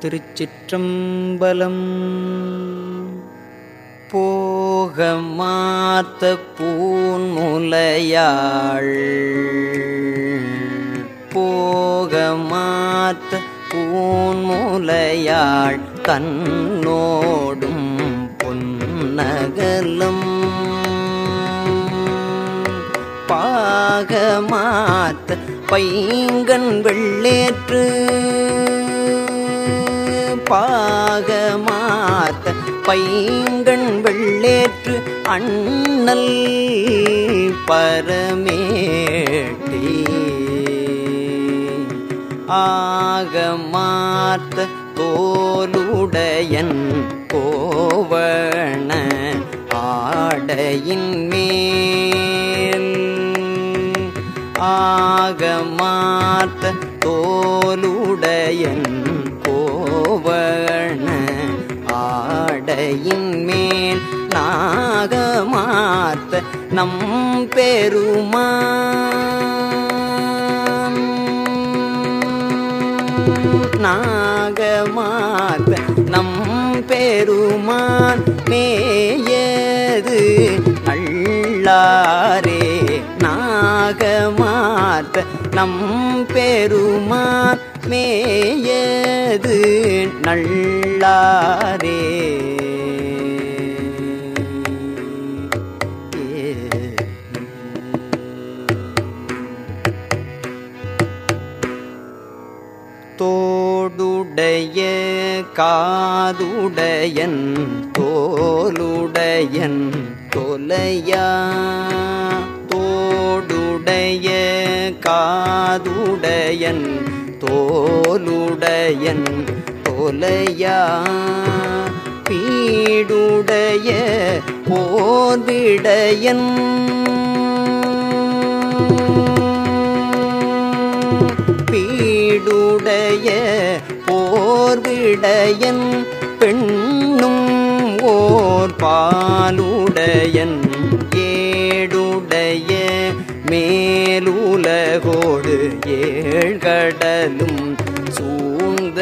திருச்சிற்றம்பலம் போக மாத்த பூன்முலையாள் போக மாத்த பூன்முலையாள் தன்னோடும் பொன்னகலம் பாகமாத்த பைங்கண் வெள்ளேற்று பாகமாத்த பைங்கண் வெள்ளேற்று அண்ணல் பரமேட்டி ஆகமாத்த தோலுடையன் கோவண ஆடையின் மேல் ஆகமாத்த தோலுடையன் கோவண ஆடையின் மேல் நாகமாத்த நம் பெருமான் நாகமாத்த நம் பெருமான் மேயது அள்ளாரே நாகமாத்த நம் பெருமான் மேயது நள்ளாரே தோடுடைய காதுடையன் தோலுடையன் தொலையா தோடுடைய காதுடையன் தோலுடையன் தொலையா பீடுடைய போர்விடையன் பீடுடைய போர்விடையன் பெண்ணும் ஓர் பாலுடையன் ஏடுடைய மேலுலகோடு ஏழ்கடலும் சூழ்ந்த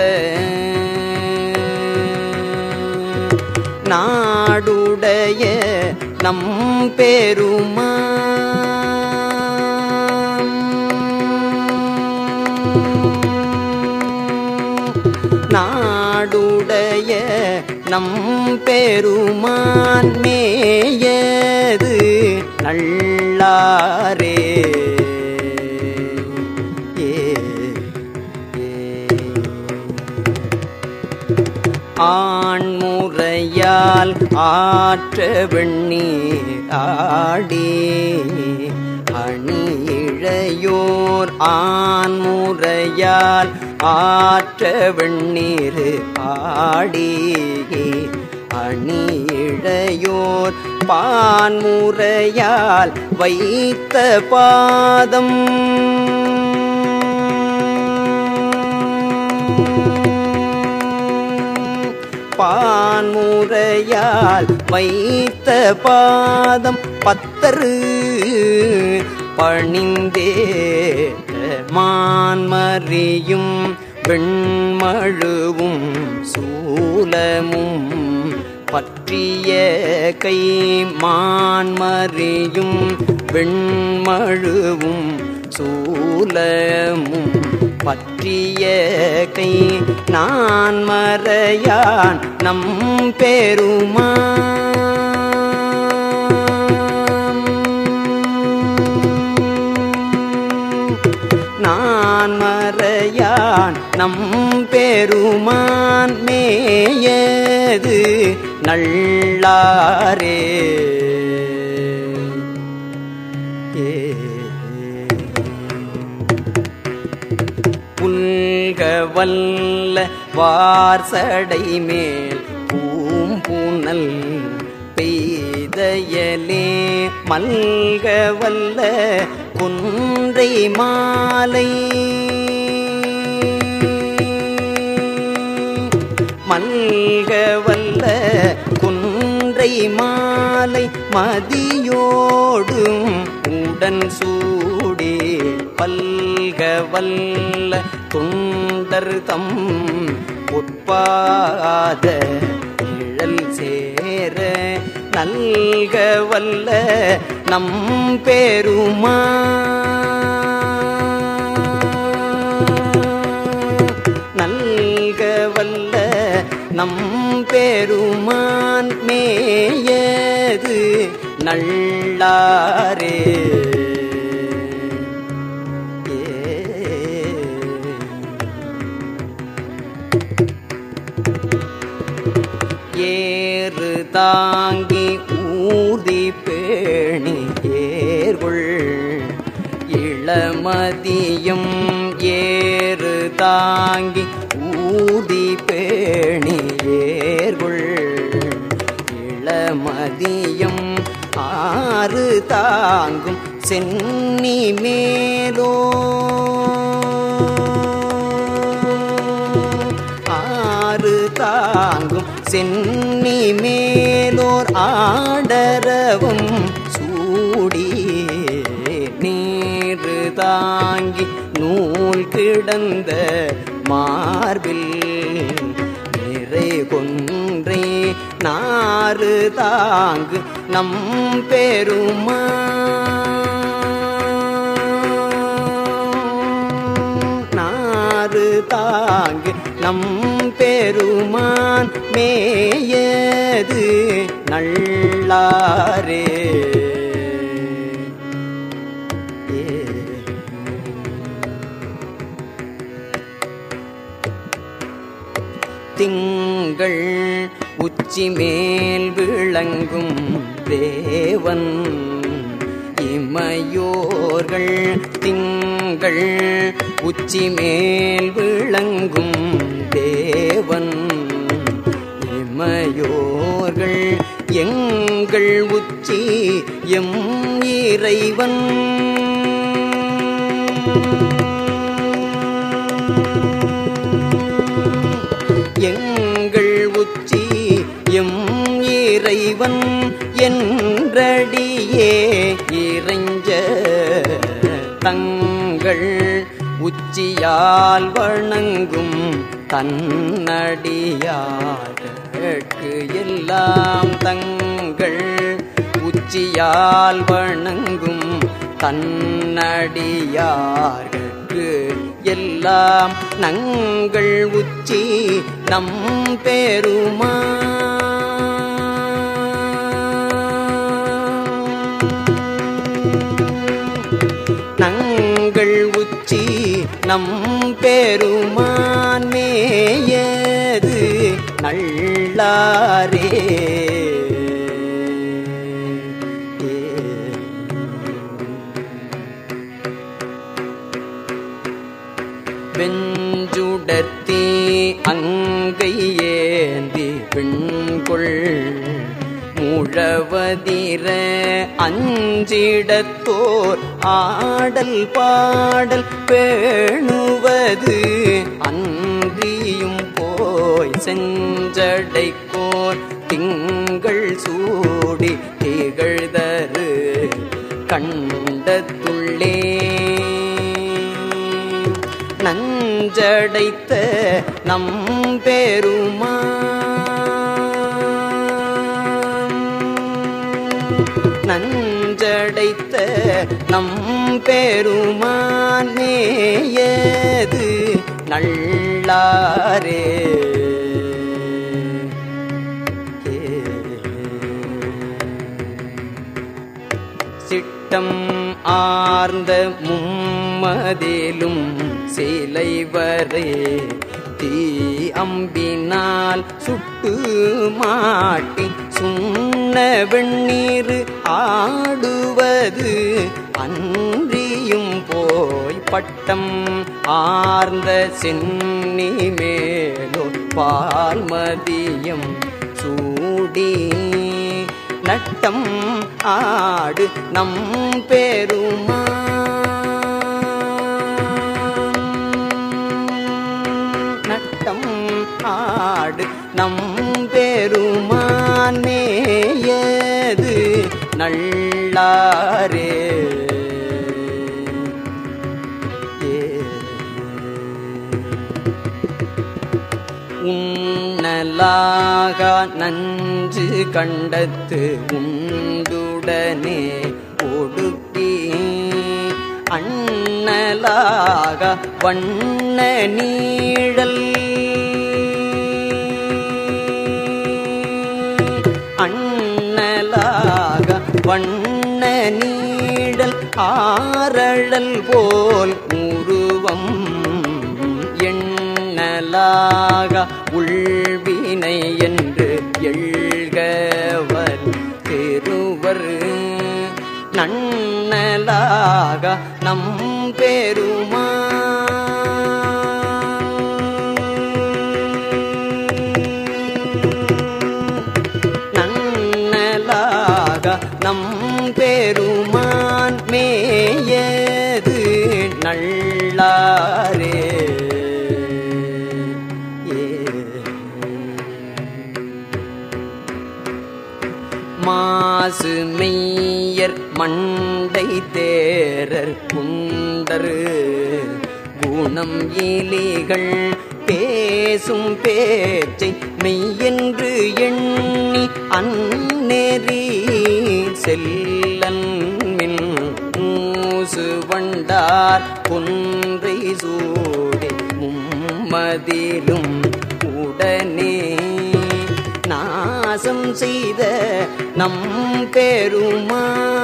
நாடுடைய நம் பெருமான் நாடுடைய நம் பெருமான் மேயது நல்லாரே ஏ ஆண்முறையால் ஆற்ற வெண்ணீர் ஆடி அணியிழையோர் ஆண்முறையால் ஆற்ற வெண்ணீர் ஆடி அணியிழையோர் பான்முறையால் வைத்த பாதம் பான்முறையால் வைத்த பாதம் பத்தரு பணிந்தே மான்மறியும் வெண்மழுவும் சூலமும் பற்றிய கை மான்மறியும் வெண்மழுவும் சூலமும் பற்றிய கை நான் மறையான் நம் பெருமான் நான் மறையான் நம் பெருமான் மேயது நல்லாரே புல்கவல்ல வார்சடை மேல் பூம்புனல் பெய்தயலே மல்கவல்ல குன்றை மாலை மல்கவல்ல குன்றை மாலை மதியோடும் உடன் சூடி பல்கவல்ல தொண்டர் தம் உற்ப பாத நிழல் சேர நல்க வல்ல நம் பெருமா நல்க வல்ல நம் பெருமான் மேயது நல்லாரே ஏறு தாங்கி ஊதி பேணி ஏர்கொள் இளமதியும் ஏறு தாங்கி ஊதி பேணி ஏர்கொள் இளமதியம் ஆறு தாங்கும் சென்னி மேலோ ஆறு தாங்கும் சென்னி மேலோர் ஆடரவும் சூடி நீரு தாங்கி நூல் கிடந்த மார்பில் நிறை கொன்றை நாறு தாங்கு நம் பெருமா நாறு தாங்கு நம் பெருமான் மேயது நல்லாரே திங்கள் உச்சி மேல் விளங்கும் தேவன் இமையோர்கள் திங்கள் உச்சி மேல் விளங்கும் தேவன் இமையோர்கள் எங்கள் உச்சி எம் இறைவன் எங்கள் உச்சி எம் இறைவன் என்றடியே இறைஞ்ச தங்கள் உச்சியால் வணங்கும் தன்னடியார்க்கு எல்லாம் தங்கள் உச்சியால் வணங்கும் தன்னடியார்க்கு எல்லாம் நங்கள் உச்சி நம் பெருமா நங்கள் உச்சி நம் பெருமான் மேயது நல்லாரே வெஞ்சுடத்தே அங்கை ஏந்தி பெண்கொள் முழவதிர அஞ்சிடத்தோர் ஆடல் பாடல் பேணுவது அன்றியும் போய் செஞ்சடைக்கோர் திங்கள் சூடி திகழ்தரு கண்டத்துள்ளே நஞ்சடைத்த நம் பெருமா நஞ்சடைத்த நம் பெருமான் மேயது நல்லாரே சிட்டம் ஆர்ந்த மும்மதிலும் சிலை வரை தீ அம்பினால் சுட்டு மாட்டி சுண்ண வெண்ணீர் ஆடுவது அன்றியும் போய் பட்டம் ஆர்ந்த சென்னி மேலோ பால் மதியம் சூடி நட்டம் ஆடு நம் பெருமா நட்டம் ஆடு நம் பெருமான் மேயது நல்லாரே உண்ணலாக நஞ்சு கண்டத்து உண்டுடனே ஒடுக்கி அண்ணலாக வண்ண நீழல் அண்ணலாக வண்ண நீழல் ஆரழல் போல் உருவம் எண்ணலாக உள்வினை என்று எழ்கவர் பெருவர் நன்னலாக நம் பெருமா நன்னலாக நம் பெருமான் மேயது நல்லாரே மாசு மெய்யர் மண்டை தேரர் குண்டரு குணம் இலிகள் பேசும் பேச்சை மெய்யென்று எண்ணி அந்நெறி செல்லன் மின் மூசு வண்டார் கொன்றை சூடி மும்மதிலும் உடனே நாசம் செய்த நம் பெருமா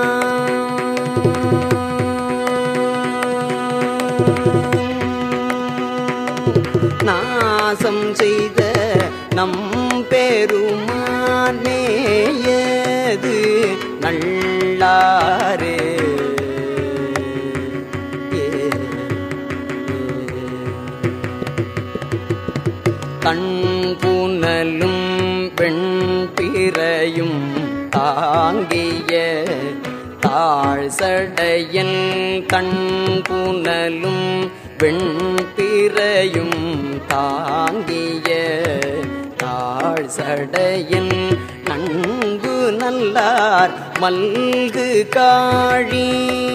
நாசம் செய்த நம் பெருமான் மேயது நல்லாரே தன் புனலும் வெண்பிறையும் தாங்கிய தாழ்சடையன் கண் புனலும் வெண்பிறையும் தாங்கிய தாழ்சடையன் நன்கு நல்லார் மல்கு காழி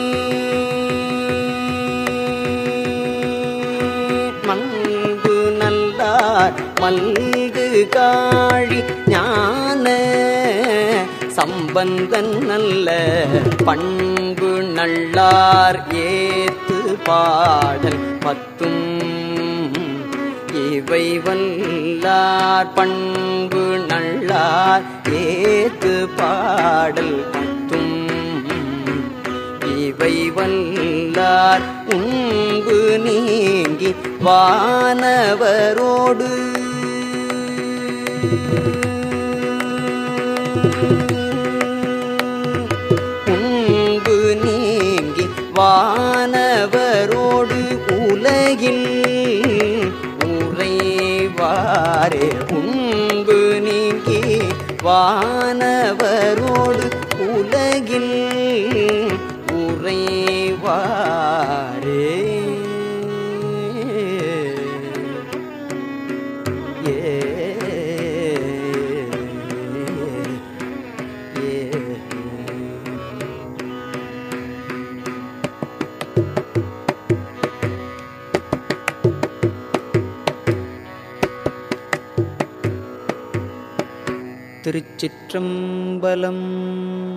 மண்பு நல்லார் மல்கு காழி ஞான சம்பந்தன் நல்ல பண்பு நல்லார் ஏத்து பாடல் பத்தும் இவை வல்லார் பண்பு நல்லார் ஏத்து பாடல் பத்தும் இவை வல்லார் உங்கு நீங்கி வானவரோடு உங்கு நீங்கி வானவரோடு உலகில் உறைவாரே உங்கு நீங்கி வானவரோடு உலகில் உறைவாரே ஏ ஏ திருச்சிற்றம்பலம்